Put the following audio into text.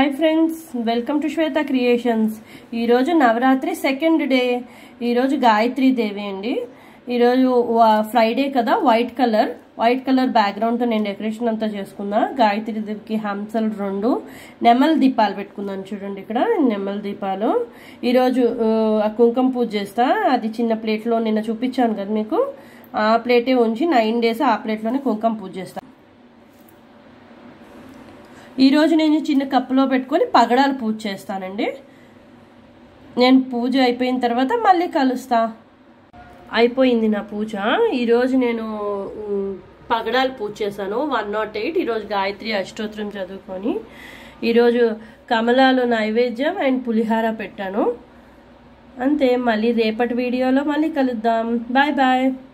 hi friends welcome to Shweta creations ఈరోజు Navaratri second day ఈరోజు గాయత్రి దేవి అండి ఈరోజు ఫ్రైడే కదా వైట్ కలర్ వైట్ కలర్ బ్యాక్గ్రౌండ్తో నేను డెకరేషన్ అంతా చేసుకున్నా గాయత్రి దేవికి హంసలు రెండు నెమల్ దీపాలు పెట్టుకున్నాను చూడండి ఇక్కడ నెమల్ దీపాలు ఈరోజు ఆ, కుంకుమ పూజ చేస్తా అది చిన్న ప్లేట్లో నిన్న చూపించాను కదా మీకు ఆ ప్లేటే ఉంచి నైన్ డేస్ ఆ ప్లేట్లోనే కుంకుమ పూజ చేస్తాను ఈరోజు నేను చిన్న కప్పులో పెట్టుకొని పగడాలు పూజ చేస్తానండి నేను పూజ అయిపోయిన తర్వాత మళ్ళీ కలుస్తా అయిపోయింది నా పూజ ఈరోజు నేను ఉమ్, పగడాలు పూజ చేశాను వన్ నాట్ ఎయిట్ ఈరోజు గాయత్రి అష్టోత్తరం చదువుకొని ఈరోజు కమలాలు నైవేద్యం అండ్ పులిహార పెట్టాను అంతే మళ్ళీ రేపటి వీడియోలో మళ్ళీ కలుద్దాం బాయ్ బాయ్